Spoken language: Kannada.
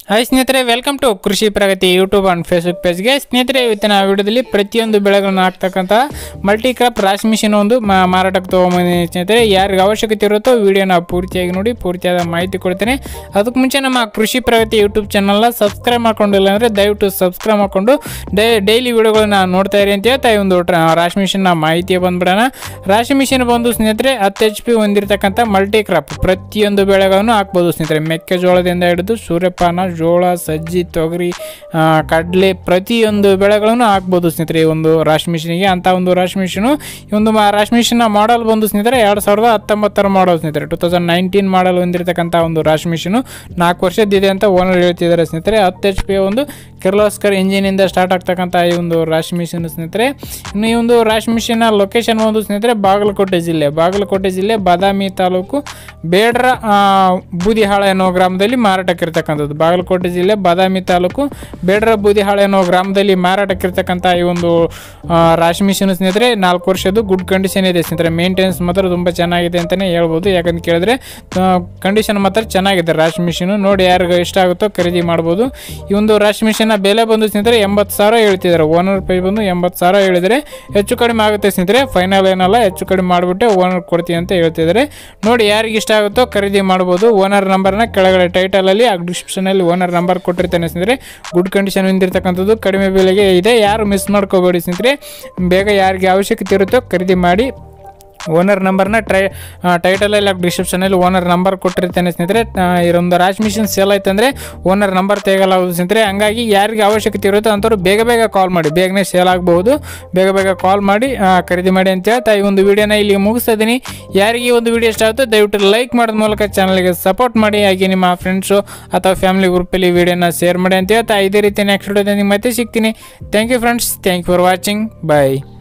ಹಾಯ್ ಸ್ನೇಹಿತರೆ welcome to Krishi Pragati YouTube and Facebook ಪೇಜ್ಗೆ ಸ್ನೇಹಿತರೆ ಇವತ್ತಿನ ವಿಡಿಯೋದಲ್ಲಿ ಪ್ರತಿಯೊಂದು ಬೆಳೆಗಳನ್ನು ಹಾಕ್ತಕ್ಕಂಥ ಮಲ್ಟಿ ಕ್ರಾಪ್ ರಾಶಿ ಮಿಷಿನ್ ಒಂದು ಮಾ- ಮಾರಾಟಕ್ಕೆ ತೊಗೊಂಬಂದಿದ್ದೀನಿ ಸ್ನೇಹಿತರೆ ಯಾರಿಗೆ ಅವಶ್ಯಕತೆ ಇರುತ್ತೋ ವಿಡಿಯೋನ ಪೂರ್ತಿಯಾಗಿ ನೋಡಿ ಪೂರ್ತಿಯಾದ ಮಾಹಿತಿ ಕೊಡ್ತೇನೆ ಅದಕ್ಕೆ ಮುಂಚೆ ನಮ್ಮ ಕೃಷಿ ಪ್ರಗತಿ ಯೂಟ್ಯೂಬ್ ಚಾನಲ್ನ ಸಬ್ಸ್ಕ್ರೈಬ್ ಮಾಡ್ಕೊಂಡಿಲ್ಲ ಅಂದರೆ ದಯವಿಟ್ಟು ಸಬ್ಸ್ಕ್ರೈಬ್ ಮಾಡಿಕೊಂಡು ಡೇ ಡೈಲಿ ವಿಡಿಯೋಗಳನ್ನ ನೋಡ್ತಾ ಇರಿ ಅಂತ ಹೇಳ್ತಾ ಈ ಒಂದು ಟ್ರ- ರಾಶಿ ಮಿಷಿನ್ನ ಮಾಹಿತಿ ಬಂದ್ಬಿಡೋಣ ರಾಶಿ ಮಿಷಿನ್ ಬಂದು ಸ್ನೇಹಿತರೆ ಹತ್ತು ಎಚ್ ಪಿ ಹೊಂದಿರತಕ್ಕಂಥ ಮಲ್ಟಿ ಕ್ರಾಪ್ ಪ್ರತಿಯೊಂದು ಬೆಳೆಗಳನ್ನು ಹಾಕ್ಬೋದು ಸ್ನೇಹಿತರೆ ಮೆಕ್ಕೆಜೋಳದಿಂದ ಹಿಡಿದು ಸೂರ್ಯಪಾನ ಜೋಳ ಸಜ್ಜಿ ತೊಗರಿ ಆ, ಕಡಲೆ ಪ್ರತಿಯೊಂದು ಬೆಳೆಗಳನ್ನು ಹಾಕ್ಬೋದು ಸ್ನೇಹಿತರೆ ಈ ಒಂದು ರಾಶಿ ಮಿಷಿನಿಗೆ ಅಂತ ಒಂದು ರಾಶಿ ಮಿಷಿನು ಈ ಒಂದು ಮಾ- ರಾಶಿ ಮಿಷಿನ್ನ ಮಾಡಲ್ ಬಂದು ಸ್ನೇಹಿತರೆ ಎರಡು ಸಾವಿರದ ಹತ್ತೊಂಬತ್ತರ ಮಾಡಲ್ ಸ್ನೇಹಿತರೆ ಟೂ ತೌಸಂಡ್ ನೈನ್ಟೀನ್ ಮಾಡಲ್ ಹೊಂದಿರತಕ್ಕಂಥ ಒಂದು ರಾಶಿ ಮಿಷಿನು ನಾಲ್ಕು ವರ್ಷದಿದೆ ಅಂತ ಓನರ್ ಹೇಳ್ತಿದ್ದಾರೆ ಸ್ನೇಹಿತರೆ ಹತ್ತು ಎಚ್ ಪಿ ಒಂದು ಕಿರ್ಲೋಸ್ಕರ್ ಇಂಜಿನಿಂದ ಸ್ಟಾರ್ಟ್ ಆಗ್ತಕ್ಕಂಥ ಈ ಒಂದು ರಾಶಿ ಮಿಷಿನ್ ಸ್ನೇಹಿತರೆ ಇನ್ನು ಈ ಒಂದು ರಾಶಿ ಮಿಷಿನ್ನ ಲೊಕೇಶನ್ ಒಂದು ಸ್ನೇಹಿತರೆ ಬಾಗಲಕೋಟೆ ಜಿಲ್ಲೆ ಬಾಗಲಕೋಟೆ ಜಿಲ್ಲೆ ಬಾದಾಮಿ ತಾಲೂಕು ಬೇಡ್ರ ಆ, ಬೂದಿಹಾಳ ಅನ್ನೋ ಗ್ರಾಮದಲ್ಲಿ ಮಾರಾಟಕ್ಕಿರ್ತಕ್ಕಂಥದ್ದು ಬಾಗಲಕೋಟೆ ಜಿಲ್ಲೆ ಬಾದಾಮಿ ತಾಲೂಕು ಬೇಡ್ರ ಬೂದಿಹಾಳ ಅನ್ನೋ ಗ್ರಾಮದಲ್ಲಿ ಮಾರಾಟಕ್ಕಿರ್ತಕ್ಕಂಥ ಈ ಒಂದು ಆ, ರಾಶಿ ಮಿಷಿನ್ ಸ್ನೇಹಿತರೆ ನಾಲ್ಕು ವರ್ಷದ್ದು ಗುಡ್ ಕಂಡೀಷನ್ ಇದೆ ಸ್ನೇಹಿತರೆ ಮೇಂಟೆನೆನ್ಸ್ ಮಾತ್ರ ತುಂಬ ಚೆನ್ನಾಗಿದೆ ಅಂತಲೇ ಹೇಳ್ಬೋದು ಯಾಕಂತ ಕೇಳಿದ್ರೆ ಕಂಡೀಷನ್ ಮಾತ್ರ ಚೆನ್ನಾಗಿದೆ ರಾಶಿ ಮಿಷಿನು ನೋಡಿ ಯಾರಿಗೆ ಇಷ್ಟ ಆಗುತ್ತೋ ಖರೀದಿ ಮಾಡ್ಬೋದು ಈ ಒಂದು ರಾಶಿ ಮಿಷಿನ್ನ ಬೆಲೆ ಬಂದು ಸ್ನೇಹಿತರೆ ಎಂಬತ್ತು ಸಾವಿರ ಹೇಳ್ತಿದ್ದಾರೆ ಓನರ್ ಪೈ ಬಂದು ಎಂಬತ್ತು ಸಾವಿರ ಹೇಳಿದರೆ ಹೆಚ್ಚು ಕಡಿಮೆ ಆಗುತ್ತೆ ಸ್ನೇಹಿತರೆ ಫೈನಲ್ ಏನಲ್ಲ ಹೆಚ್ಚು ಕಡಿಮೆ ಮಾಡಿಬಿಟ್ಟೆ ಓನರ್ ಕೊಡ್ತೀವಿ ಅಂತ ಹೇಳ್ತಿದ್ದಾರೆ ನೋಡಿ ಯಾರಿಗೆ ಇಷ್ಟ ಆಗುತ್ತೋ ಖರೀದಿ ಮಾಡ್ಬೋದು ಓನರ್ ನಂಬರ್ನ ಕೆಳಗಡೆ ಟೈಟಲಲ್ಲಿ ಆ ಡಿಸ್ಕ್ರಿಪ್ಷನಲ್ಲಿ ಓನರ್ ನಂಬರ್ ಕೊಟ್ಟಿರ್ತಾನೆ ಸ್ನೇಹಿತರೆ ಗುಡ್ ಕಂಡೀಷನ್ ಹೊಂದಿರತಕ್ಕಂಥದ್ದು ಕಡಿಮೆ ಬೆಲೆಗೆ ಇದೆ ಯಾರು ಮಿಸ್ ಮಾಡ್ಕೋಬೇಡಿ ಸ್ನೇಹಿತರೆ ಬೇಗ ಯಾರಿಗೆ ಅವಶ್ಯಕತೆ ಇರುತ್ತೋ ಖರೀದಿ ಮಾಡಿ ಓನರ್ ನಂಬರ್ನ ಟ್ರೈ ಟೈಟಲಲ್ಲಿ ಡಿಸ್ಕ್ರಿಪ್ಷನಲ್ಲಿ ಓನರ್ ನಂಬರ್ ಕೊಟ್ಟಿರ್ತೇನೆ ಸ್ನೇಹಿತರೆ ಆ, ಇದೊಂದು ರಾಶ್ ಮಿಷಿನ್ ಸೇಲ್ ಆಯ್ತು ಅಂದರೆ ಓನರ್ ನಂಬರ್ ತೆಗೆಯಲಾಗುವುದು ಸ್ನೇಹಿತರೆ ಹಂಗಾಗಿ ಯಾರಿಗೆ ಅವಶ್ಯಕತೆ ಇರುತ್ತೋ ಅಂಥವ್ರು ಬೇಗ ಬೇಗ ಕಾಲ್ ಮಾಡಿ ಬೇಗನೆ ಸೇಲ್ ಆಗಬಹುದು ಬೇಗ ಬೇಗ ಕಾಲ್ ಮಾಡಿ ಆ, ಖರೀದಿ ಮಾಡಿ ಅಂತ ಹೇಳ್ತಾ ಈ ಒಂದು ವಿಡಿಯೋನ ಇಲ್ಲಿ ಮುಗಿಸ್ತಾ ಇದ್ದೀನಿ ಯಾರಿಗೆ ಈ ಒಂದು ವಿಡಿಯೋ ಇಷ್ಟ ಆಗುತ್ತೋ ದಯವಿಟ್ಟು ಲೈಕ್ ಮಾಡೋದ ಮೂಲಕ ಚಾನಲ್ಗೆ ಸಪೋರ್ಟ್ ಮಾಡಿ ಹಾಗೆ ನಿಮ್ಮ ಫ್ರೆಂಡ್ಸು ಅಥವಾ ಫ್ಯಾಮಿಲಿ ಗ್ರೂಪಲ್ಲಿ ವಿಡಿಯೋನ ಶೇರ್ ಮಾಡಿ ಅಂತ ಹೇಳ್ತಾ ಇದೇ ರೀತಿ ನೆಕ್ಸ್ಟ್ ವಿಡಿಯೋದಲ್ಲಿ ಮತ್ತೆ ಸಿಗ್ತೀನಿ thank you friends thank you for watching bye